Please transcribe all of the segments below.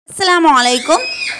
അസ്സാം വലൈക്കും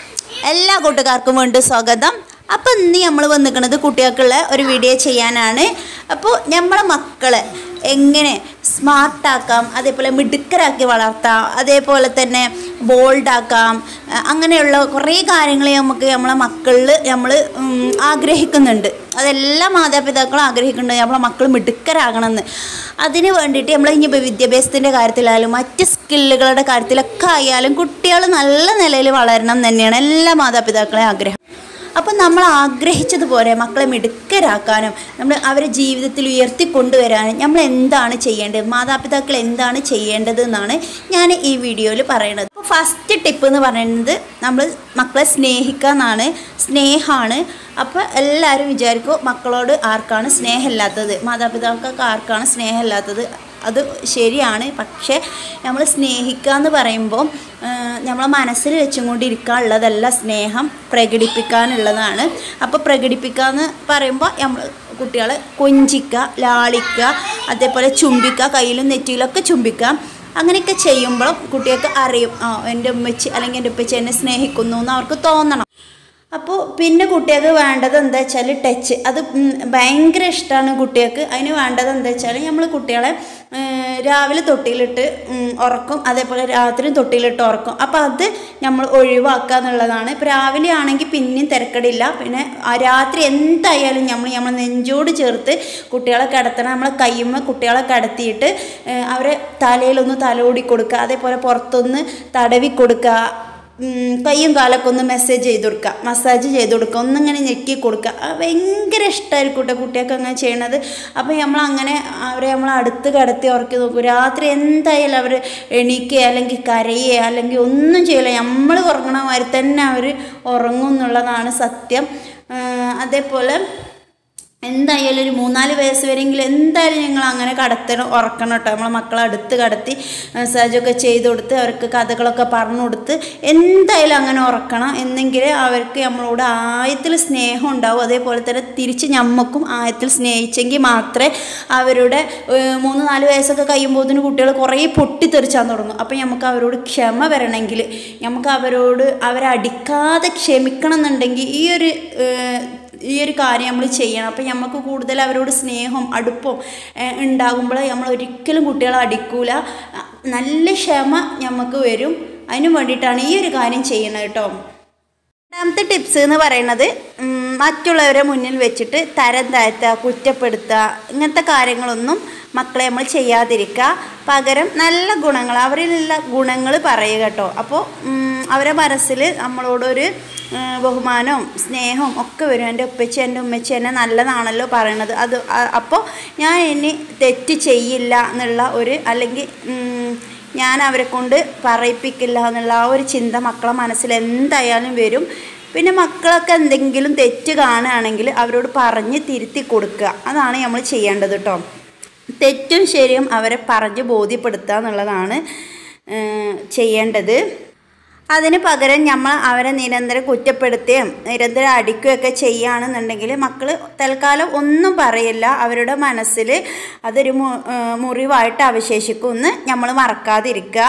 എല്ലാ കൂട്ടുകാർക്കും വീണ്ടും സ്വാഗതം അപ്പോൾ ഇന്ന് നമ്മൾ വന്നിരിക്കുന്നത് കുട്ടികൾക്കുള്ള ഒരു വീഡിയോ ചെയ്യാനാണ് അപ്പോൾ നമ്മളെ മക്കളെ എങ്ങനെ സ്മാർട്ടാക്കാം അതേപോലെ മിടുക്കരാക്കി വളർത്താം അതേപോലെ തന്നെ ബോൾഡാക്കാം അഹ് അങ്ങനെയുള്ള കുറേ കാര്യങ്ങൾ നമുക്ക് നമ്മളെ മക്കളിൽ നമ്മൾ ആഗ്രഹിക്കുന്നുണ്ട് അതെല്ലാ മാതാപിതാക്കളും ആഗ്രഹിക്കുന്നുണ്ട് നമ്മളെ മക്കൾ മിടുക്കരാകണമെന്ന് അതിന് വേണ്ടിയിട്ട് നമ്മൾ ഇനിയിപ്പോൾ വിദ്യാഭ്യാസത്തിൻ്റെ കാര്യത്തിലായാലും മറ്റ് സ്കില്ലുകളുടെ കാര്യത്തിലൊക്കെ ആയാലും കുട്ടികൾ നല്ല നിലയിൽ വളരണം എന്ന് തന്നെയാണ് എല്ലാ മാതാപിതാക്കളെയും ആഗ്രഹം അപ്പം നമ്മൾ ആഗ്രഹിച്ചതുപോലെ മക്കളെ മിടുക്കരാക്കാനും നമ്മൾ അവരെ ജീവിതത്തിൽ ഉയർത്തിക്കൊണ്ടുവരാനും നമ്മൾ എന്താണ് ചെയ്യേണ്ടത് മാതാപിതാക്കൾ എന്താണ് ചെയ്യേണ്ടത് എന്നാണ് ഞാൻ ഈ വീഡിയോയിൽ പറയുന്നത് അപ്പോൾ ഫസ്റ്റ് ടിപ്പ് എന്ന് പറയുന്നത് നമ്മൾ മക്കളെ സ്നേഹിക്കുക എന്നാണ് സ്നേഹമാണ് അപ്പോൾ എല്ലാവരും വിചാരിക്കും മക്കളോട് ആർക്കാണ് സ്നേഹമില്ലാത്തത് മാതാപിതാക്കൾക്ക് ആർക്കാണ് സ്നേഹമില്ലാത്തത് അത് ശരിയാണ് പക്ഷേ നമ്മൾ സ്നേഹിക്കുക എന്ന് പറയുമ്പോൾ നമ്മളെ മനസ്സിൽ വെച്ചും കൊണ്ടിരിക്കാനുള്ളതല്ല സ്നേഹം പ്രകടിപ്പിക്കാനുള്ളതാണ് അപ്പോൾ പ്രകടിപ്പിക്കുക എന്ന് പറയുമ്പോൾ നമ്മൾ കുട്ടികളെ കൊഞ്ചിക്കുക ലാളിക്കുക അതേപോലെ ചുംബിക്കുക കയ്യിലും നെറ്റിയിലൊക്കെ ചുംബിക്കുക അങ്ങനെയൊക്കെ ചെയ്യുമ്പോൾ കുട്ടികൾക്ക് അറിയും ആ എൻ്റെ ഉമ്മച്ചി അല്ലെങ്കിൽ എൻ്റെ ഉപ്പച്ചി എന്നെ സ്നേഹിക്കുന്നു എന്ന് അവർക്ക് തോന്നണം അപ്പോൾ പിന്നെ കുട്ടികൾക്ക് വേണ്ടത് എന്താ വെച്ചാൽ ടച്ച് അത് ഉം ഭയങ്കര ഇഷ്ടമാണ് കുട്ടികൾക്ക് അതിന് വേണ്ടത് എന്താ വെച്ചാൽ നമ്മൾ കുട്ടികളെ ഏർ രാവിലെ തൊട്ടിയിലിട്ട് ഉം ഉറക്കും അതേപോലെ രാത്രി തൊട്ടിയിലിട്ട് ഉറക്കും അപ്പോൾ അത് നമ്മൾ ഒഴിവാക്കുക എന്നുള്ളതാണ് ഇപ്പോൾ രാവിലെ ആണെങ്കിൽ പിന്നെയും തിരക്കടില്ല പിന്നെ ആ രാത്രി എന്തായാലും നമ്മൾ നമ്മൾ നെഞ്ചോട് ചേർത്ത് കുട്ടികളെ കിടത്തണം നമ്മളെ കയ്യുമ്മ കുട്ടികളെ കിടത്തിയിട്ട് ഏർ അവരെ തലയിലൊന്ന് തലോടി കൊടുക്കുക അതേപോലെ പുറത്തൊന്ന് തടവി കൊടുക്കുക ഉം, കയ്യും കാലൊക്കെ ഒന്ന് മെസ്സേജ് ചെയ്ത് കൊടുക്കുക മസാജ് ചെയ്ത് കൊടുക്കുക ഒന്നിങ്ങനെ ഞെക്കി കൊടുക്കുക അത് ഭയങ്കര ഇഷ്ടമായിരിക്കും കേട്ടോ കുട്ടികൾക്ക് അങ്ങനെ ചെയ്യണത് അപ്പോൾ നമ്മൾ അങ്ങനെ അവരെ നമ്മൾ അടുത്ത് കിടത്തി ഉറക്കി നോക്കും രാത്രി എന്തായാലും അവർ എണീക്കുക അല്ലെങ്കിൽ കരയുക അല്ലെങ്കിൽ ഒന്നും ചെയ്യില്ല നമ്മൾ ഉറങ്ങണ മാതിരി തന്നെ അവർ ഉറങ്ങും എന്നുള്ളതാണ് സത്യം ആ, അതേപോലെ എന്തായാലും ഒരു മൂന്നാല് വയസ്സ് വരെയെങ്കിലും എന്തായാലും ഞങ്ങൾ അങ്ങനെ കടത്തണം ഉറക്കണം കേട്ടോ നമ്മളെ മക്കളെ അടുത്ത് കടത്തി മസാജൊക്കെ ചെയ്ത് കൊടുത്ത് അവർക്ക് കഥകളൊക്കെ പറഞ്ഞു കൊടുത്ത് എന്തായാലും അങ്ങനെ ഉറക്കണം എന്നെങ്കിൽ അവർക്ക് നമ്മളോട് ആയത്തിൽ സ്നേഹം ഉണ്ടാവും അതേപോലെ തന്നെ തിരിച്ച് ഞമ്മക്കും ആയത്തിൽ സ്നേഹിച്ചെങ്കിൽ മാത്രമേ അവരുടെ ഏഹ്, മൂന്ന് നാല് വയസ്സൊക്കെ കഴിയുമ്പോഴത്തേന് കുട്ടികൾ കുറേ പൊട്ടിത്തെറിച്ചാൻ തുടങ്ങും അപ്പം നമുക്ക് അവരോട് ക്ഷമ വരണമെങ്കിൽ നമുക്ക് അവരോട് അവരെ അടിക്കാതെ ക്ഷമിക്കണം എന്നുണ്ടെങ്കിൽ ഈ ഒരു ഏഹ്, ഈ ഒരു കാര്യം നമ്മൾ ചെയ്യണം അപ്പം നമുക്ക് കൂടുതൽ അവരോട് സ്നേഹം അടുപ്പം ഉണ്ടാകുമ്പോൾ നമ്മൾ ഒരിക്കലും കുട്ടികളെ അടിക്കൂല അഹ് നല്ല ക്ഷമ നമുക്ക് വരും അതിന് വേണ്ടിയിട്ടാണ് ഈ ഒരു കാര്യം ചെയ്യുന്നത് കേട്ടോ രണ്ടാമത്തെ ടിപ്സ് എന്ന് പറയുന്നത് ഉം, മറ്റുള്ളവരെ മുന്നിൽ വെച്ചിട്ട് തരം താഴ്ത്തുക കുറ്റപ്പെടുത്തുക ഇങ്ങനത്തെ കാര്യങ്ങളൊന്നും മക്കളെ നമ്മൾ ചെയ്യാതിരിക്കുക പകരം നല്ല ഗുണങ്ങൾ അവരിലുള്ള ഗുണങ്ങൾ പറയുക കേട്ടോ അപ്പോൾ ഉം, അവരെ മനസ്സിൽ നമ്മളോടൊരു ഉം, ബഹുമാനവും സ്നേഹവും ഒക്കെ വരും എൻ്റെ ഉപ്പച്ചി എൻ്റെ ഉമ്മച്ചി എന്നെ നല്ലതാണല്ലോ പറയണത് അത് അ- അപ്പോൾ ഞാൻ ഇനി തെറ്റ് ചെയ്യില്ല എന്നുള്ള ഒരു അല്ലെങ്കിൽ ഉം, ഞാൻ അവരെ കൊണ്ട് പറയിപ്പിക്കില്ല എന്നുള്ള ആ ഒരു ചിന്ത മക്കളെ മനസ്സിൽ എന്തായാലും വരും പിന്നെ മക്കളൊക്കെ എന്തെങ്കിലും തെറ്റ് കാണുകയാണെങ്കിൽ അവരോട് പറഞ്ഞ് തിരുത്തി കൊടുക്കുക അതാണ് നമ്മൾ ചെയ്യേണ്ടത് കേട്ടോ തെറ്റും ശരിയും അവരെ പറഞ്ഞ് ബോധ്യപ്പെടുത്തുക എന്നുള്ളതാണ് ഏഹ്, ചെയ്യേണ്ടത് അതിന് പകരം നമ്മൾ അവരെ നിരന്തരം കുറ്റപ്പെടുത്തുകയും നിരന്തരം അടിക്കുകയൊക്കെ ചെയ്യുകയാണെന്നുണ്ടെങ്കിൽ മക്കൾ തൽക്കാലം ഒന്നും പറയില്ല അവരുടെ മനസ്സിൽ അതൊരു മു- ഏഹ് മുറിവായിട്ട് അവശേഷിക്കും എന്ന് നമ്മൾ മറക്കാതിരിക്കുക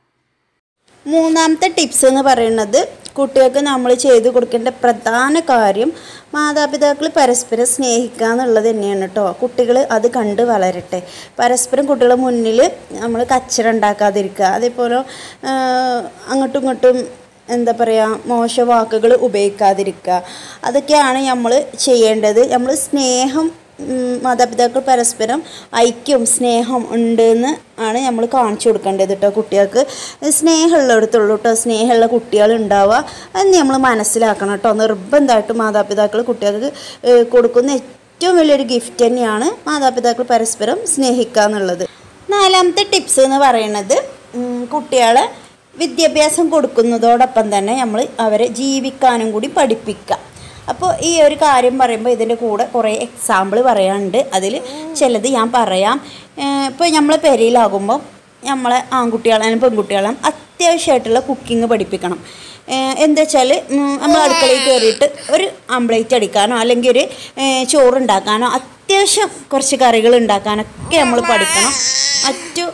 മൂന്നാമത്തെ ടിപ്സ് എന്ന് പറയുന്നത് കുട്ടികൾക്ക് നമ്മൾ ചെയ്തു കൊടുക്കേണ്ട പ്രധാന കാര്യം മാതാപിതാക്കൾ പരസ്പരം സ്നേഹിക്കുക എന്നുള്ളത് തന്നെയാണ് കേട്ടോ കുട്ടികൾ അത് കണ്ട് വളരട്ടെ പരസ്പരം കുട്ടികളുടെ മുന്നിൽ നമ്മൾ കച്ചറ ഉണ്ടാക്കാതിരിക്കുക അതേപോലെ ആ, അങ്ങോട്ടും ഇങ്ങോട്ടും എന്താ പറയുക മോശ വാക്കുകൾ ഉപയോഗിക്കാതിരിക്കുക അതൊക്കെയാണ് നമ്മൾ ചെയ്യേണ്ടത് നമ്മൾ സ്നേഹം ഉം, മാതാപിതാക്കൾ പരസ്പരം ഐക്യവും സ്നേഹം ഉണ്ടെന്ന് ആണ് നമ്മൾ കാണിച്ചു കൊടുക്കേണ്ടത് കേട്ടോ കുട്ടികൾക്ക് സ്നേഹമുള്ളിടത്തുള്ളൂ കേട്ടോ സ്നേഹമുള്ള കുട്ടികൾ ഉണ്ടാവുക അത് നമ്മൾ മനസ്സിലാക്കണം കേട്ടോ നിർബന്ധമായിട്ടും മാതാപിതാക്കൾ കുട്ടികൾക്ക് ഏഹ്, കൊടുക്കുന്ന ഏറ്റവും വലിയൊരു ഗിഫ്റ്റ് തന്നെയാണ് മാതാപിതാക്കൾ പരസ്പരം സ്നേഹിക്കുക എന്നുള്ളത് നാലാമത്തെ ടിപ്സ് എന്ന് പറയുന്നത് ഉം, കുട്ടികളെ വിദ്യാഭ്യാസം കൊടുക്കുന്നതോടൊപ്പം തന്നെ നമ്മൾ അവരെ ജീവിക്കാനും കൂടി പഠിപ്പിക്കുക അപ്പോൾ ഈ ഒരു കാര്യം പറയുമ്പോൾ ഇതിൻ്റെ കൂടെ കുറേ എക്സാമ്പിൾ പറയാനുണ്ട് അതിൽ ചിലത് ഞാൻ പറയാം ഇപ്പോൾ നമ്മൾ പെരയിലാകുമ്പോൾ നമ്മളെ ആൺകുട്ടികളായാലും പെൺകുട്ടികളായാലും അത്യാവശ്യമായിട്ടുള്ള കുക്കിംഗ് പഠിപ്പിക്കണം ഏഹ് എന്താ വെച്ചാൽ നമ്മൾ അടുക്കളയിൽ കയറിയിട്ട് ഒരു ആംപ്ലേറ്റ് അടിക്കാനോ അല്ലെങ്കിൽ ഒരു ഏഹ് ചോറുണ്ടാക്കാനോ അത്യാവശ്യം കുറച്ച് കറികൾ ഉണ്ടാക്കാനൊക്കെ നമ്മൾ പഠിക്കണം മറ്റു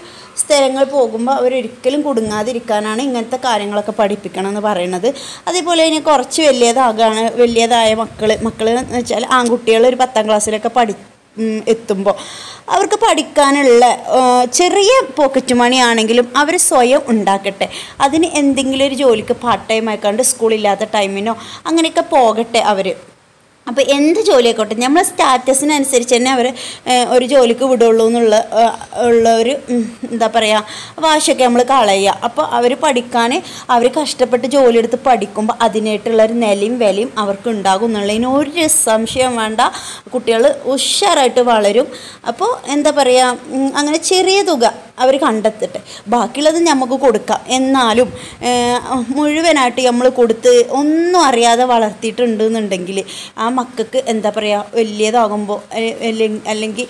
സ്ഥലങ്ങൾ പോകുമ്പോൾ അവരൊരിക്കലും കുടുങ്ങാതിരിക്കാനാണ് ഇങ്ങനത്തെ കാര്യങ്ങളൊക്കെ പഠിപ്പിക്കണം എന്ന് പറയുന്നത് അതേപോലെ ഇനി കുറച്ച് വലിയതാകാണ് വലിയതായ മക്കൾ മക്കൾ എന്ന് വെച്ചാൽ ആൺകുട്ടികൾ ഒരു പത്താം ക്ലാസ്സിലൊക്കെ പഠി എത്തുമ്പോൾ അവർക്ക് പഠിക്കാനുള്ള ആ, ചെറിയ പോക്കറ്റ് മണി ആണെങ്കിലും അവർ സ്വയം ഉണ്ടാക്കട്ടെ അതിന് എന്തെങ്കിലും ഒരു ജോലിക്ക് പാർട്ട് ടൈം ആയിക്കാണ്ട് സ്കൂളില്ലാത്ത ടൈമിനോ അങ്ങനെയൊക്കെ പോകട്ടെ അവർ അപ്പോൾ എന്ത് ജോലിയായിക്കോട്ടെ നമ്മളെ സ്റ്റാറ്റസിനനുസരിച്ച് തന്നെ അവർ ഒരു ജോലിക്ക് വിടുള്ളൂ എന്നുള്ള ആ, ഉള്ള ഒരു ഉം, എന്താ പറയുക വാശിയൊക്കെ നമ്മൾ കളയുക അപ്പോൾ അവർ പഠിക്കാൻ അവർ കഷ്ടപ്പെട്ട് ജോലി എടുത്ത് പഠിക്കുമ്പോൾ അതിനായിട്ടുള്ള ഒരു നിലയും വിലയും അവർക്ക് ഉണ്ടാകും എന്നുള്ളതിന് ഒരു സംശയം വേണ്ട കുട്ടികൾ ഉഷാറായിട്ട് വളരും അപ്പോൾ എന്താ പറയുക ഉം, അങ്ങനെ ചെറിയ തുക അവർ കണ്ടെത്തട്ടെ ബാക്കിയുള്ളത് നമുക്ക് കൊടുക്കാം എന്നാലും ഏഹ്, മുഴുവനായിട്ട് നമ്മൾ കൊടുത്ത് ഒന്നും അറിയാതെ വളർത്തിയിട്ടുണ്ട് എന്നുണ്ടെങ്കിൽ ആ മക്കൾക്ക് എന്താ പറയുക വലിയതാകുമ്പോൾ അല്ലെങ്കിൽ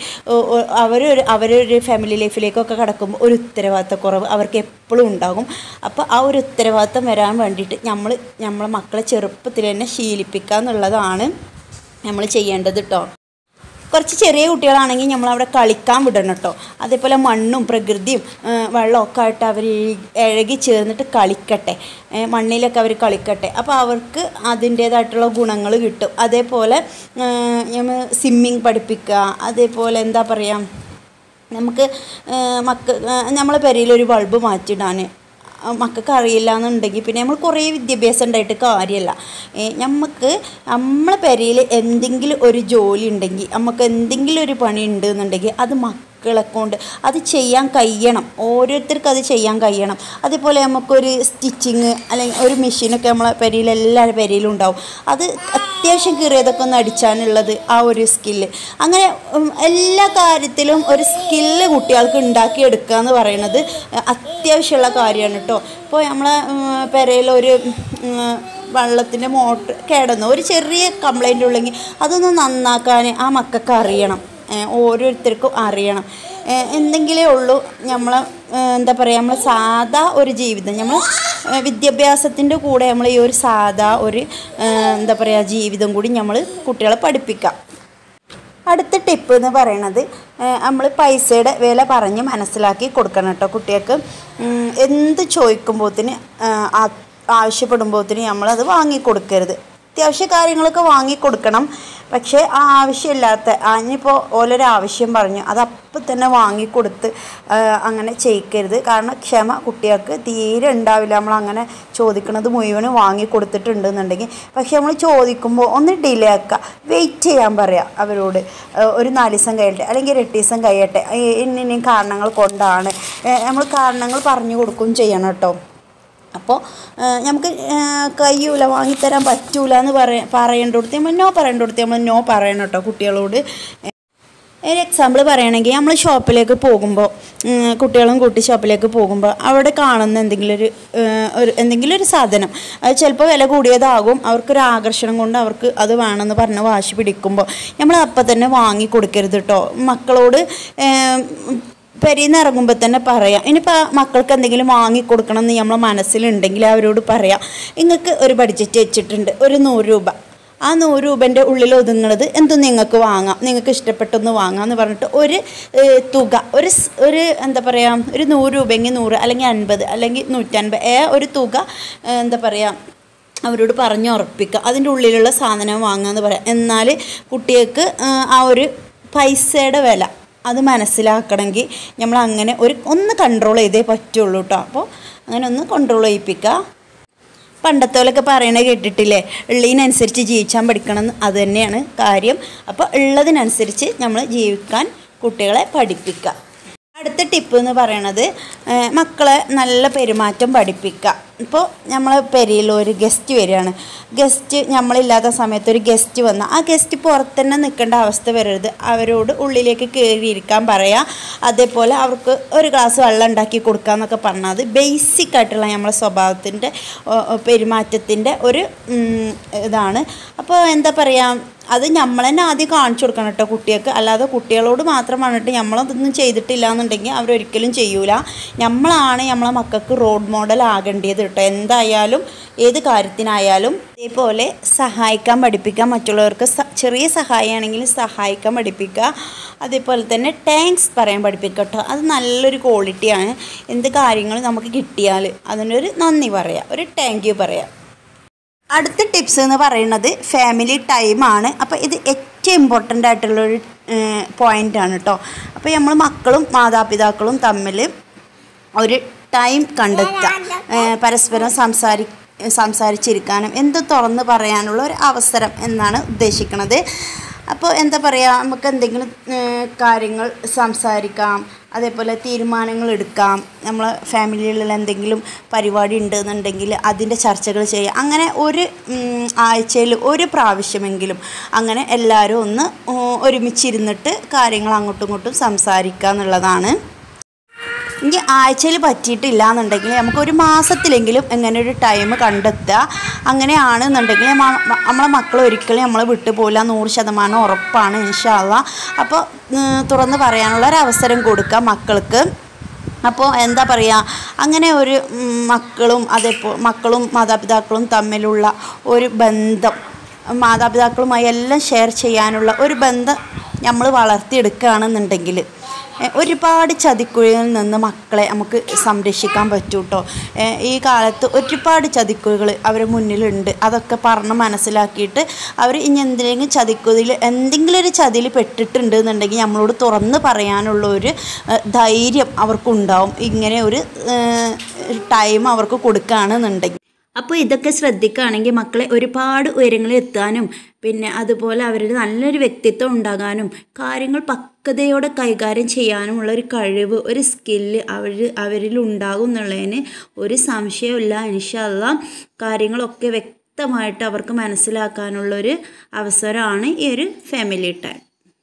അവരൊരു അവരൊരു ഫാമിലി ലൈഫിലേക്കൊക്കെ കടക്കുമ്പോൾ ഒരു ഉത്തരവാദിത്തക്കുറവ് അവർക്ക് എപ്പോഴും ഉണ്ടാകും അപ്പോൾ ആ ഒരു ഉത്തരവാദിത്തം വരാൻ വേണ്ടിയിട്ട് നമ്മൾ നമ്മളെ മക്കളെ ചെറുപ്പത്തിൽ തന്നെ ശീലിപ്പിക്കുക എന്നുള്ളതാണ് നമ്മൾ ചെയ്യേണ്ടത് കേട്ടോ കുറച്ച് ചെറിയ കുട്ടികളാണെങ്കിൽ നമ്മൾ അവിടെ കളിക്കാൻ വിടണം കേട്ടോ അതേപോലെ മണ്ണും പ്രകൃതിയും ആ, വെള്ളമൊക്കെ ആയിട്ട് അവർ ഇഴകി ചേർന്നിട്ട് കളിക്കട്ടെ ഏ, മണ്ണിലൊക്കെ അവർ കളിക്കട്ടെ അപ്പോൾ അവർക്ക് അതിൻ്റേതായിട്ടുള്ള ഗുണങ്ങൾ കിട്ടും അതേപോലെ നമ്മൾ സ്വിമ്മിങ് പഠിപ്പിക്കുക അതേപോലെ എന്താ പറയുക നമുക്ക് മക്ക നമ്മളെ പെരയിലൊരു ബൾബ് മാറ്റിയിടാൻ മക്കൾക്ക് അറിയില്ല എന്നുണ്ടെങ്കിൽ പിന്നെ നമ്മൾ കുറേ വിദ്യാഭ്യാസം ഉണ്ടായിട്ട് കാര്യമല്ല നമുക്ക് നമ്മളെ പെരയിൽ എന്തെങ്കിലും ഒരു ജോലി ഉണ്ടെങ്കിൽ നമുക്ക് എന്തെങ്കിലും ഒരു പണി ഉണ്ട് എന്നുണ്ടെങ്കിൽ അത് മക്കളെ കൊണ്ട് അത് ചെയ്യാൻ കഴിയണം ഓരോരുത്തർക്കും അത് ചെയ്യാൻ കഴിയണം അതേപോലെ നമുക്കൊരു സ്റ്റിച്ചിങ് അല്ലെങ്കിൽ ഒരു മെഷീനൊക്കെ നമ്മളെ പെരയിൽ എല്ലാവരുടെ പെരയിലും ഉണ്ടാവും അത് അത്യാവശ്യം കീറിയതൊക്കെ ഒന്ന് അടിച്ചാനുള്ളത് ആ ഒരു സ്കില്ല് അങ്ങനെ ഉം, എല്ലാ കാര്യത്തിലും ഒരു സ്കില്ല് കുട്ടികൾക്ക് ഉണ്ടാക്കിയെടുക്കുക എന്ന് പറയുന്നത് അത്യാവശ്യമുള്ള കാര്യമാണ് കേട്ടോ ഇപ്പോൾ നമ്മളെ പെരയിൽ ഒരു വെള്ളത്തിൻ്റെ മോട്ടർ കേടന്നു ഒരു ചെറിയ കംപ്ലൈൻ്റ് ഉള്ളെങ്കിൽ അതൊന്ന് നന്നാക്കാൻ ആ മക്കൾക്ക് അറിയണം ഏഹ് ഓരോരുത്തർക്കും അറിയണം ഏഹ് എന്തെങ്കിലേ ഉള്ളൂ നമ്മളെ ഏഹ് എന്താ പറയുക നമ്മൾ സാധാ ഒരു ജീവിതം നമ്മൾ വിദ്യാഭ്യാസത്തിൻ്റെ കൂടെ നമ്മൾ ഈ ഒരു സാധാ ഒരു ഏഹ് എന്താ പറയുക ജീവിതം കൂടി നമ്മൾ കുട്ടികളെ പഠിപ്പിക്കാം അടുത്ത ടിപ്പ് എന്ന് പറയണത് നമ്മൾ പൈസയുടെ വില പറഞ്ഞ് മനസ്സിലാക്കി കൊടുക്കണം കേട്ടോ കുട്ടികൾക്ക് ഉം, എന്ത് ചോദിക്കുമ്പോഴത്തിന് ആവശ്യപ്പെടുമ്പോഴത്തിന് നമ്മളത് വാങ്ങിക്കൊടുക്കരുത് അത്യാവശ്യ കാര്യങ്ങളൊക്കെ വാങ്ങിക്കൊടുക്കണം പക്ഷേ ആ ആവശ്യമില്ലാത്ത അതിനിപ്പോൾ ഓരോരോ ആവശ്യം പറഞ്ഞു അത് അപ്പം തന്നെ വാങ്ങിക്കൊടുത്ത് ആ, അങ്ങനെ ചെയ്യിക്കരുത് കാരണം ക്ഷമ കുട്ടികൾക്ക് തീരെ ഉണ്ടാവില്ല നമ്മൾ അങ്ങനെ ചോദിക്കുന്നത് മുഴുവനും വാങ്ങിക്കൊടുത്തിട്ടുണ്ടെന്നുണ്ടെങ്കിൽ പക്ഷേ നമ്മൾ ചോദിക്കുമ്പോൾ ഒന്ന് ഡിലേ ആക്കുക വെയിറ്റ് ചെയ്യാൻ പറയാം അവരോട് ആ, ഒരു നാല് ദിവസം കഴിയട്ടെ അല്ലെങ്കിൽ ഒരു എട്ട് ദിവസം കഴിയട്ടെ ഈ- ഇന്ന ഇന്ന കാരണങ്ങൾ കൊണ്ടാണ് നമ്മൾ കാരണങ്ങൾ പറഞ്ഞു കൊടുക്കുകയും ചെയ്യണം കേട്ടോ അപ്പോൾ നമുക്ക് കഴിയൂല വാങ്ങിത്തരാൻ പറ്റൂല എന്ന് പറയ പറയേണ്ടടുത്ത് നമ്മൾ നോ പറയേണ്ടടുത്ത് നമ്മൾ നോ പറയണം കേട്ടോ കുട്ടികളോട് ഒരു എക്സാമ്പിൾ പറയുകയാണെങ്കിൽ നമ്മൾ ഷോപ്പിലേക്ക് പോകുമ്പോൾ കുട്ടികളും കൂട്ടി ഷോപ്പിലേക്ക് പോകുമ്പോൾ അവിടെ കാണുന്ന എന്തെങ്കിലും ഒരു ഏഹ്, ഒരു എന്തെങ്കിലും ഒരു സാധനം അത് ചിലപ്പോൾ വില കൂടിയതാകും അവർക്കൊരു ആകർഷണം കൊണ്ട് അവർക്ക് അത് വേണമെന്ന് പറഞ്ഞ് വാശി പിടിക്കുമ്പോൾ നമ്മൾ അപ്പം തന്നെ വാങ്ങി കൊടുക്കരുത് കേട്ടോ മക്കളോട് ഏഹ്, പെരിയിൽ നിന്ന് ഇറങ്ങുമ്പോൾ തന്നെ പറയാം ഇനിയിപ്പോൾ മക്കൾക്ക് എന്തെങ്കിലും വാങ്ങിക്കൊടുക്കണം എന്ന് നമ്മളെ മനസ്സിലുണ്ടെങ്കിൽ അവരോട് പറയാം നിങ്ങൾക്ക് ഒരു ബഡ്ജറ്റ് വെച്ചിട്ടുണ്ട് ഒരു നൂറ് രൂപ ആ നൂറ് രൂപൻ്റെ ഉള്ളിൽ ഒതുങ്ങുന്നത് എന്തും നിങ്ങൾക്ക് വാങ്ങാം നിങ്ങൾക്ക് ഇഷ്ടപ്പെട്ടൊന്ന് വാങ്ങാം എന്ന് പറഞ്ഞിട്ട് ഒരു ഏഹ്, തുക ഒരു സ്- ഒരു എന്താ പറയുക ഒരു നൂറ് രൂപയെങ്കിൽ നൂറ് അല്ലെങ്കിൽ അൻപത് അല്ലെങ്കിൽ നൂറ്റൻപത് ഏ ഒരു തുക ഏഹ്, എന്താ പറയുക അവരോട് പറഞ്ഞ് ഉറപ്പിക്കുക അതിൻ്റെ ഉള്ളിലുള്ള സാധനം വാങ്ങാന്ന് പറയാം എന്നാൽ കുട്ടികൾക്ക് ആ, ആ ഒരു പൈസയുടെ വില അത് മനസ്സിലാക്കണമെങ്കിൽ നമ്മൾ അങ്ങനെ ഒരു ഒന്ന് കൺട്രോൾ ചെയ്തേ പറ്റുള്ളൂ കേട്ടോ അപ്പോൾ അങ്ങനെ ഒന്ന് കൺട്രോൾ ചെയ്യിപ്പിക്കുക പണ്ടത്തോലൊക്കെ പറയണത് കേട്ടിട്ടില്ലേ ഉള്ളതിനനുസരിച്ച് ജീവിച്ചാൻ പഠിക്കണം എന്ന് അത് തന്നെയാണ് കാര്യം അപ്പോൾ ഉള്ളതിനനുസരിച്ച് നമ്മൾ ജീവിക്കാൻ കുട്ടികളെ പഠിപ്പിക്കുക അടുത്ത ടിപ്പ് എന്ന് പറയണത് ഏഹ്, മക്കളെ നല്ല പെരുമാറ്റം പഠിപ്പിക്കുക ഇപ്പോൾ നമ്മളെ പെരയിൽ ഒരു ഗസ്റ്റ് വരികയാണ് ഗസ്റ്റ് നമ്മളില്ലാത്ത സമയത്ത് ഒരു ഗസ്റ്റ് വന്ന ആ ഗസ്റ്റ് പുറത്ത് തന്നെ നിൽക്കേണ്ട അവസ്ഥ വരരുത് അവരോട് ഉള്ളിലേക്ക് കയറിയിരിക്കാൻ പറയാം അതേപോലെ അവർക്ക് ഒരു ഗ്ലാസ് വെള്ളം ഉണ്ടാക്കി കൊടുക്കുക എന്നൊക്കെ പറഞ്ഞാൽ അത് ബേസിക് ആയിട്ടുള്ള നമ്മളെ സ്വഭാവത്തിൻ്റെ പെരുമാറ്റത്തിൻ്റെ ഒരു ഉം, ഇതാണ് അപ്പോൾ എന്താ പറയുക അത് നമ്മൾ തന്നെ ആദ്യം കാണിച്ചു കൊടുക്കണം കേട്ടോ കുട്ടികൾക്ക് അല്ലാതെ കുട്ടികളോട് മാത്രം പറഞ്ഞിട്ട് നമ്മളതൊന്നും ചെയ്തിട്ടില്ല എന്നുണ്ടെങ്കിൽ അവരൊരിക്കലും ചെയ്യൂല നമ്മളാണ് നമ്മളെ മക്കൾക്ക് റോഡ് മോഡൽ ആകേണ്ടത് കേട്ടോ എന്തായാലും ഏത് കാര്യത്തിനായാലും ഇതേപോലെ സഹായിക്കാൻ പഠിപ്പിക്കുക മറ്റുള്ളവർക്ക് സ- ചെറിയ സഹായമാണെങ്കിലും സഹായിക്കാൻ പഠിപ്പിക്കുക അതേപോലെ തന്നെ താങ്ക്സ് പറയാൻ പഠിപ്പിക്കുക കേട്ടോ അത് നല്ലൊരു ക്വാളിറ്റിയാണ് എന്ത് കാര്യങ്ങൾ നമുക്ക് കിട്ടിയാൽ അതിനൊരു നന്ദി പറയാം ഒരു താങ്ക് യു പറയാം അടുത്ത ടിപ്സ് എന്ന് പറയുന്നത് ഫാമിലി ടൈമാണ് അപ്പോൾ ഇത് ഏറ്റവും ഇമ്പോർട്ടൻ്റ് ആയിട്ടുള്ളൊരു പോയിൻ്റാണ് കേട്ടോ അപ്പോൾ നമ്മൾ മക്കളും മാതാപിതാക്കളും തമ്മിൽ ഒരു ടൈം കണ്ടെത്തുക ഏഹ് പരസ്പരം സംസാരി സംസാരിച്ചിരിക്കാനും എന്ത് തുറന്ന് പറയാനുള്ള ഒരു അവസരം എന്നാണ് ഉദ്ദേശിക്കുന്നത് അപ്പോൾ എന്താ പറയുക നമുക്ക് എന്തെങ്കിലും ഏഹ് കാര്യങ്ങൾ സംസാരിക്കാം അതേപോലെ തീരുമാനങ്ങൾ എടുക്കാം നമ്മൾ ഫാമിലിയിലുള്ള എന്തെങ്കിലും പരിപാടി ഉണ്ടെന്നുണ്ടെങ്കിൽ അതിൻ്റെ ചർച്ചകൾ ചെയ്യാം അങ്ങനെ ഒരു ആഴ്ചയിൽ ഒരു പ്രാവശ്യമെങ്കിലും അങ്ങനെ എല്ലാവരും ഒന്ന് ഉം, ഒരുമിച്ചിരുന്നിട്ട് കാര്യങ്ങൾ അങ്ങോട്ടും ഇങ്ങോട്ടും സംസാരിക്കുക എന്നുള്ളതാണ് ഇനി ആഴ്ചയിൽ പറ്റിയിട്ടില്ല എന്നുണ്ടെങ്കിൽ നമുക്ക് ഒരു മാസത്തിലെങ്കിലും ഇങ്ങനെ ഒരു ടൈം കണ്ടെത്തുക അങ്ങനെയാണെന്നുണ്ടെങ്കിൽ മ- മ- നമ്മളെ മക്കൾ ഒരിക്കലും നമ്മളെ വിട്ടു പോകില്ല നൂറ് ശതമാനം ഉറപ്പാണ് ഇൻഷാല്ല അപ്പോൾ ഉം, തുറന്ന് പറയാനുള്ള ഒരു അവസരം കൊടുക്കുക മക്കൾക്ക് അപ്പോൾ എന്താ പറയുക അങ്ങനെ ഒരു ഉം, മക്കളും അതേപോ മക്കളും മാതാപിതാക്കളും തമ്മിലുള്ള ഒരു ബന്ധം മാതാപിതാക്കളുമായി എല്ലാം ഷെയർ ചെയ്യാനുള്ള ഒരു ബന്ധം നമ്മൾ വളർത്തിയെടുക്കുകയാണെന്നുണ്ടെങ്കിൽ എ, ഒരുപാട് ചതിക്കുഴികളിൽ നിന്ന് മക്കളെ നമുക്ക് സംരക്ഷിക്കാൻ പറ്റും കേട്ടോ ഈ കാലത്ത് ഒരുപാട് ചതിക്കുഴികൾ അവരുടെ മുന്നിലുണ്ട് അതൊക്കെ പറഞ്ഞ് മനസ്സിലാക്കിയിട്ട് അവർ ഇനി എന്തിനെങ്കിലും ചതിക്കുഴിയിൽ എന്തെങ്കിലും ഒരു ചതിയിൽ പെട്ടിട്ടുണ്ട് എന്നുണ്ടെങ്കിൽ നമ്മളോട് തുറന്ന് പറയാനുള്ള ഒരു ഏ, ധൈര്യം അവർക്കുണ്ടാവും ഇങ്ങനെ ഒരു ടൈം അവർക്ക് കൊടുക്കുകയാണെന്നുണ്ടെങ്കിൽ അപ്പോൾ ഇതൊക്കെ ശ്രദ്ധിക്കുകയാണെങ്കിൽ മക്കളെ ഒരുപാട് ഉയരങ്ങളിൽ എത്താനും പിന്നെ അതുപോലെ അവരുടെ നല്ലൊരു വ്യക്തിത്വം ഉണ്ടാകാനും കാര്യങ്ങൾ പക്വതയോടെ കൈകാര്യം ചെയ്യാനുമുള്ള ഒരു കഴിവ് ഒരു സ്കില്ല് അവർ അവരിൽ ഉണ്ടാകും എന്നുള്ളതിന് ഒരു സംശയമില്ല ഇൻഷല്ല കാര്യങ്ങളൊക്കെ വ്യക്തമായിട്ട് അവർക്ക് മനസ്സിലാക്കാനുള്ളൊരു അവസരമാണ് ഈ ഒരു ഫാമിലി ടൈം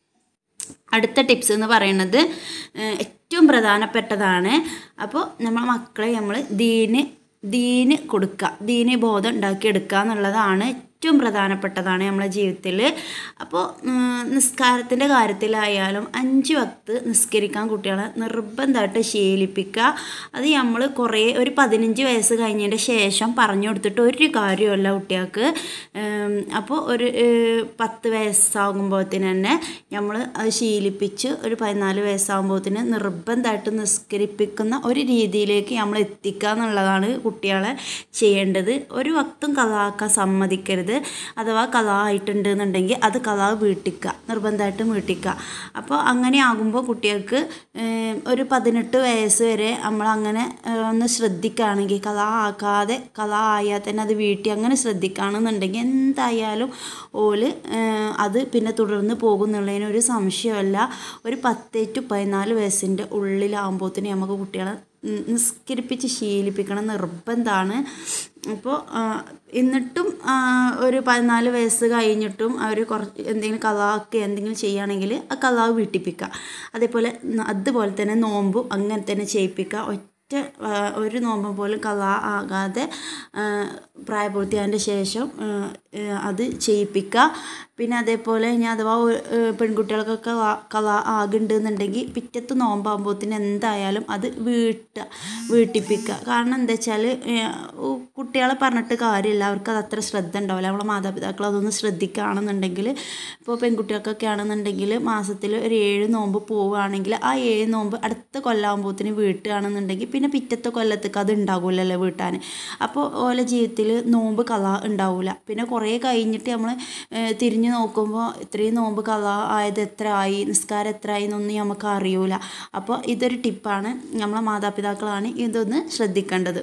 അടുത്ത ടിപ്സ് എന്ന് പറയുന്നത് ഏഹ്, ഏറ്റവും പ്രധാനപ്പെട്ടതാണ് അപ്പോൾ നമ്മൾ മക്കളെ നമ്മൾ ദീന് ദീന് കൊടുക്കുക ദീന് ബോധം ഉണ്ടാക്കിയെടുക്കുക എന്നുള്ളതാണ് ഏറ്റവും പ്രധാനപ്പെട്ടതാണ് നമ്മളെ ജീവിതത്തിൽ അപ്പോൾ നിസ്കാരത്തിൻ്റെ കാര്യത്തിലായാലും അഞ്ച് വക്ത് നിസ്കരിക്കാൻ കുട്ടികളെ നിർബന്ധമായിട്ട് ശീലിപ്പിക്കുക അത് നമ്മൾ കുറേ ഒരു പതിനഞ്ച് വയസ്സ് കഴിഞ്ഞതിൻ്റെ ശേഷം പറഞ്ഞു കൊടുത്തിട്ട് ഒരു കാര്യമല്ല കുട്ടികൾക്ക് ഉം, അപ്പോൾ ഒരു ഏഹ്, പത്ത് വയസ്സാകുമ്പോഴത്തേന് തന്നെ നമ്മൾ അത് ശീലിപ്പിച്ച് ഒരു പതിനാല് വയസ്സാകുമ്പോഴത്തേന് നിർബന്ധമായിട്ട് നിസ്കരിപ്പിക്കുന്ന ഒരു രീതിയിലേക്ക് നമ്മൾ എത്തിക്കുക എന്നുള്ളതാണ് കുട്ടികളെ ചെയ്യേണ്ടത് ഒരു വക്തും കഥാക്കാൻ സമ്മതിക്കരുത് അഥവാ കഥ ആയിട്ടുണ്ട് എന്നുണ്ടെങ്കിൽ അത് കഥ വീട്ടിക്കുക നിർബന്ധമായിട്ടും വീട്ടിക്കുക അപ്പോൾ അങ്ങനെ ആകുമ്പോൾ കുട്ടികൾക്ക് ഏഹ്, ഒരു പതിനെട്ട് വയസ്സ് വരെ നമ്മൾ അങ്ങനെ ഏഹ്, ഒന്ന് ശ്രദ്ധിക്കുകയാണെങ്കിൽ കഥ ആക്കാതെ കഥ ആയാൽ തന്നെ അത് വീട്ടി അങ്ങനെ ശ്രദ്ധിക്കുകയാണെന്നുണ്ടെങ്കിൽ എന്തായാലും ഓല് ഏഹ്, അത് പിന്നെ തുടർന്ന് പോകുന്നുള്ളതിന് ഒരു സംശയമല്ല ഒരു പത്ത് ടു പതിനാല് വയസ്സിൻ്റെ ഉള്ളിലാകുമ്പോഴത്തേന് നമുക്ക് കുട്ടികളെ ഉം, നിസ്കരിപ്പിച്ച് ശീലിപ്പിക്കണം നിർബന്ധമാണ് അപ്പോൾ എന്നിട്ടും ആ, ഒരു പതിനാല് വയസ്സ് കഴിഞ്ഞിട്ടും അവർ കുറച്ച് എന്തെങ്കിലും കലാക്ക് എന്തെങ്കിലും ചെയ്യുകയാണെങ്കിൽ ആ കലാവ് വീട്ടിപ്പിക്കുക അതേപോലെ ന- അതുപോലെ തന്നെ നോമ്പും അങ്ങനെ തന്നെ ചെയ്യിപ്പിക്കുക ഒറ്റ ആ, ഒരു നോമ്പ് പോലും കലാ ആകാതെ ആ, പ്രായപൂർത്തിയായതിൻ്റെ ശേഷം ആ, ആ, അത് ചെയ്യിപ്പിക്കുക പിന്നെ അതേപോലെ ഇനി അഥവാ ഒ- ഏ, പെൺകുട്ടികൾക്കൊക്കെ ക- കല ആകുന്നുണ്ടെന്നുണ്ടെങ്കിൽ പിറ്റത്തെ നോമ്പാകുമ്പോഴത്തേന് എന്തായാലും അത് വീട്ടുക വീട്ടിപ്പിക്കുക കാരണം എന്താ വെച്ചാൽ കുട്ടികളെ പറഞ്ഞിട്ട് കാര്യമില്ല അവർക്ക് അത് അത്ര ശ്രദ്ധ ഉണ്ടാവില്ല നമ്മളെ മാതാപിതാക്കൾ അതൊന്ന് ശ്രദ്ധിക്കുകയാണെന്നുണ്ടെങ്കിൽ ഇപ്പോൾ പെൺകുട്ടികൾക്കൊക്കെ ആണെന്നുണ്ടെങ്കിൽ മാസത്തിൽ ഒരു ഏഴ് നോമ്പ് പോവുകയാണെങ്കിൽ ആ ഏഴ് നോമ്പ് അടുത്ത കൊല്ലാകുമ്പോഴത്തേന് വീട്ടുകയാണെന്നുണ്ടെങ്കിൽ പിന്നെ പിറ്റത്തെ കൊല്ലത്തേക്ക് അത് ഉണ്ടാകില്ലല്ലോ വീട്ടാൻ അപ്പോൾ ഓലെ ജീവിതത്തിൽ നോമ്പ് കല ഉണ്ടാവില്ല പിന്നെ കുറേ കഴിഞ്ഞിട്ട് നമ്മൾ തിരിഞ്ഞു നോക്കുമ്പോൾ ഇത്രയും നോമ്പ് കല ആയത് എത്ര ആയി നിസ്കാരം എത്ര ആയി എന്നൊന്നും നമുക്ക് അറിയൂല അപ്പോൾ ഇതൊരു ടിപ്പാണ് നമ്മളെ മാതാപിതാക്കളാണ് ഇതൊന്ന് ശ്രദ്ധിക്കേണ്ടത്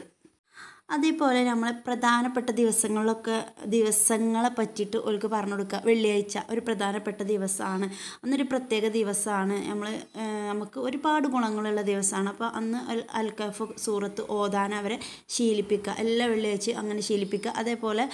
അതേപോലെ നമ്മൾ പ്രധാനപ്പെട്ട ദിവസങ്ങളിലൊക്കെ ദിവസങ്ങളെ പറ്റിയിട്ട് അവർക്ക് പറഞ്ഞു കൊടുക്കുക വെള്ളിയാഴ്ച ഒരു പ്രധാനപ്പെട്ട ദിവസമാണ് അന്നൊരു പ്രത്യേക ദിവസമാണ് നമ്മൾ നമുക്ക് ഒരുപാട് ഗുണങ്ങളുള്ള ദിവസമാണ് അപ്പോൾ അന്ന് അൽ അൽക്കഫ് സൂറത്ത് ഓതാൻ അവരെ ശീലിപ്പിക്കുക എല്ലാ വെള്ളിയാഴ്ച അങ്ങനെ ശീലിപ്പിക്കുക അതേപോലെ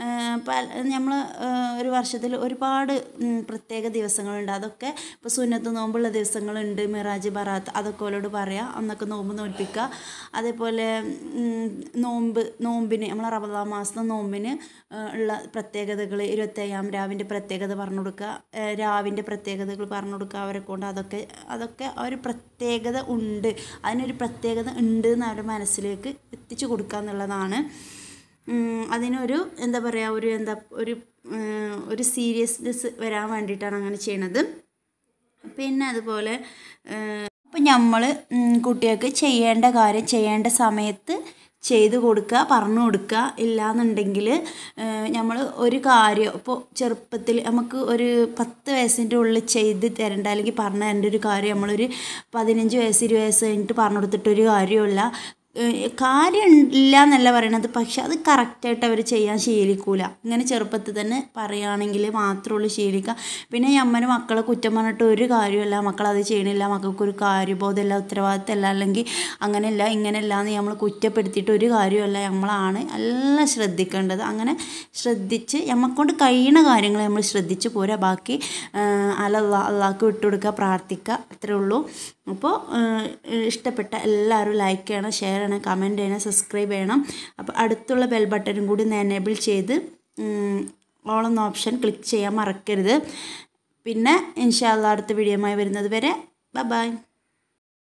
നമ്മൾ ഒരു വർഷത്തിൽ ഒരുപാട് ഉം, പ്രത്യേക ദിവസങ്ങളുണ്ട് അതൊക്കെ ഇപ്പോൾ സുന്നത്ത് നോമ്പുള്ള ദിവസങ്ങളുണ്ട് മിറാജ് ബറാത്ത് അതൊക്കെ അവരോട് പറയാം അന്നൊക്കെ നോമ്പ് നോൽപ്പിക്കുക അതേപോലെ ഉം, നോമ്പ് നോമ്പിന് നമ്മളെ റമദാൻ മാസത്തെ നോമ്പിന് ആ, ഉള്ള പ്രത്യേകതകൾ ഇരുപത്തയ്യാം രാവിൻ്റെ പ്രത്യേകത പറഞ്ഞു കൊടുക്കുക ഏ, രാവിൻ്റെ പ്രത്യേകതകൾ പറഞ്ഞു കൊടുക്കുക അവരെ കൊണ്ട് അതൊക്കെ അതൊക്കെ ആ ഒരു പ്രത്യേകത ഉണ്ട് അതിനൊരു പ്രത്യേകത ഉണ്ട് എന്ന് അവരുടെ മനസ്സിലേക്ക് എത്തിച്ചു കൊടുക്കുക എന്നുള്ളതാണ് ഉം, അതിനൊരു എന്താ പറയുക ഒരു എന്താ ഒരു ഉം, ഒരു സീരിയസ്നെസ് വരാൻ വേണ്ടിയിട്ടാണ് അങ്ങനെ ചെയ്യണത് പിന്നെ അതുപോലെ അപ്പം നമ്മൾ കുട്ടികൾക്ക് ചെയ്യേണ്ട കാര്യം ചെയ്യേണ്ട സമയത്ത് ചെയ്ത് കൊടുക്കുക പറഞ്ഞു കൊടുക്കുക ഇല്ലാന്നുണ്ടെങ്കിൽ നമ്മൾ ഒരു കാര്യം ഇപ്പോൾ ചെറുപ്പത്തിൽ നമുക്ക് ഒരു പത്ത് വയസ്സിൻ്റെ ഉള്ളിൽ ചെയ്ത് തരേണ്ട അല്ലെങ്കിൽ പറഞ്ഞു തരേണ്ട ഒരു കാര്യം നമ്മളൊരു പതിനഞ്ച് വയസ്സ് ഇരുപത് വയസ്സ് കഴിഞ്ഞിട്ട് പറഞ്ഞു കൊടുത്തിട്ടൊരു കാര്യമില്ല ഏഹ് കാര്യം ഇല്ല എന്നല്ല പറയണത് പക്ഷെ അത് കറക്റ്റായിട്ട് അവർ ചെയ്യാൻ ശീലിക്കൂല ഇങ്ങനെ ചെറുപ്പത്തിൽ തന്നെ പറയുകയാണെങ്കിൽ മാത്രമുള്ളൂ ശീലിക്കുക പിന്നെ ഈ അമ്മന് മക്കളെ കുറ്റം പറഞ്ഞിട്ട് ഒരു കാര്യമില്ല മക്കളത് ചെയ്യണില്ല മക്കൾക്കൊരു കാര്യബോധമില്ല ഉത്തരവാദിത്തമില്ല അല്ലെങ്കിൽ അങ്ങനെയല്ല ഇങ്ങനെയല്ല എന്ന് നമ്മൾ കുറ്റപ്പെടുത്തിയിട്ട് ഒരു കാര്യമല്ല നമ്മളാണ് എല്ലാം ശ്രദ്ധിക്കേണ്ടത് അങ്ങനെ ശ്രദ്ധിച്ച് നമ്മക്കൊണ്ട് കഴിയണ കാര്യങ്ങൾ നമ്മൾ ശ്രദ്ധിച്ച് പോരാ ബാക്കി അല്ല അള്ളാഹ്ക്ക് വിട്ടുകൊടുക്കുക പ്രാർത്ഥിക്കുക അത്രേ ഉള്ളൂ അപ്പോൾ ഇഷ്ടപ്പെട്ട എല്ലാവരും ലൈക്ക് ചെയ്യണം ഷെയർ ചെയ്യണം കമൻറ്റ് ചെയ്യണം സബ്സ്ക്രൈബ് ചെയ്യണം അപ്പോൾ അടുത്തുള്ള ബെൽ ബട്ടണും കൂടി ഒന്ന് എനേബിൾ ചെയ്ത് ഓളെന്ന ഓപ്ഷൻ ക്ലിക്ക് ചെയ്യാൻ മറക്കരുത് പിന്നെ ഇൻഷാല്ല അടുത്ത വീഡിയോയുമായി വരുന്നത് വരെ ബൈ